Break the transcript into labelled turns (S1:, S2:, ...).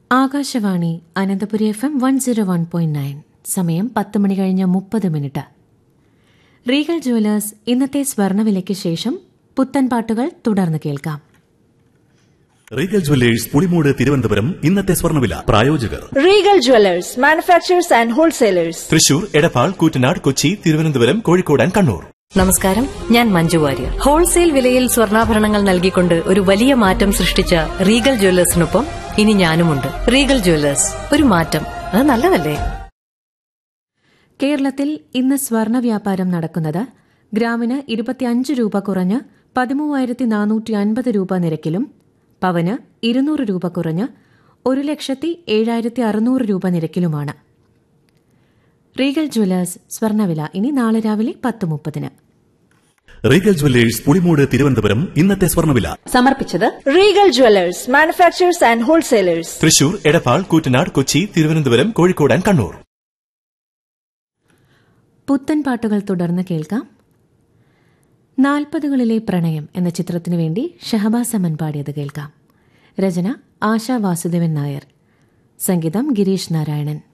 S1: Akashvani Ananthapuri F M one zero one point nine സമയം പത്ത് മണി കഴിഞ്ഞ് മുപ്പത് മിനിറ്റ് റീഗൽ ജുവലേഴ്സ് ഇന്നത്തെ സ്വർണവിലയ്ക്ക് ശേഷം പുത്തൻ പാട്ടുകൾ തുടർന്ന് കേൾക്കാം
S2: റീഗൽ ജുവല്ലേഴ്സ് പുളിമൂട് തിരുവനന്തപുരം ഇന്നത്തെ സ്വർണ്ണവില പ്രായോജകർ
S3: Regal Jewelers, manufacturers and wholesalers.
S4: Thrissur Edappal Koottanad Kochi Thiruvananthapuram Kozhikode and Kannur
S5: നമസ്കാരം ഞാൻ മഞ്ജു വാര്യർ ഹോൾസെയിൽ വിലയിൽ സ്വർണ്ണാഭരണങ്ങൾ നൽകിക്കൊണ്ട് ഒരു വലിയ മാറ്റം സൃഷ്ടിച്ച റീഗൽ ജ്വല്ലേഴ്സിനൊപ്പം ഇനി ഞാനുമുണ്ട് റീഗൽ ജ്വല്ലേഴ്സ് ഒരു മാറ്റം അത് നല്ലതല്ലേ
S1: കേരളത്തിൽ ഇന്ന് സ്വർണ വ്യാപാരം നടക്കുന്നത് ഗ്രാമിന് ഇരുപത്തിയഞ്ച് രൂപ കുറഞ്ഞ് പതിമൂവായിരത്തി നാനൂറ്റി അൻപത് രൂപ നിരക്കിലും പവന് ഇരുന്നൂറ് രൂപ കുറഞ്ഞ് ഒരു ലക്ഷത്തി ഏഴായിരത്തി അറുന്നൂറ് രൂപ നിരക്കിലുമാണ് റീഗൽ ജ്വല്ലേഴ്സ് സ്വർണവില ഇനി നാളെ രാവിലെ പത്ത് മുപ്പതിന്
S2: റീഗൽ ജുവല്ലേഴ്സ് പുളിമൂട് തിരുവനന്തപുരം ഇന്നത്തെ സ്വർണ്ണവില
S5: സമർപ്പിച്ചത്
S3: Regal Jewelers, manufacturers and wholesalers.
S4: Thrissur Edappal Koottanad Kochi Thiruvananthapuram Kozhikode and Kannur
S1: പുത്തൻ പാട്ടുകൾ തുടർന്ന് കേൾക്കാം നാൽപ്പതുകളിലെ പ്രണയം എന്ന ചിത്രത്തിനു വേണ്ടി ഷഹബാസ് അമൻ പാടിയത് കേൾക്കാം രചന ആശാ വാസുദേവൻ നായർ സംഗീതം ഗിരീഷ് നാരായണൻ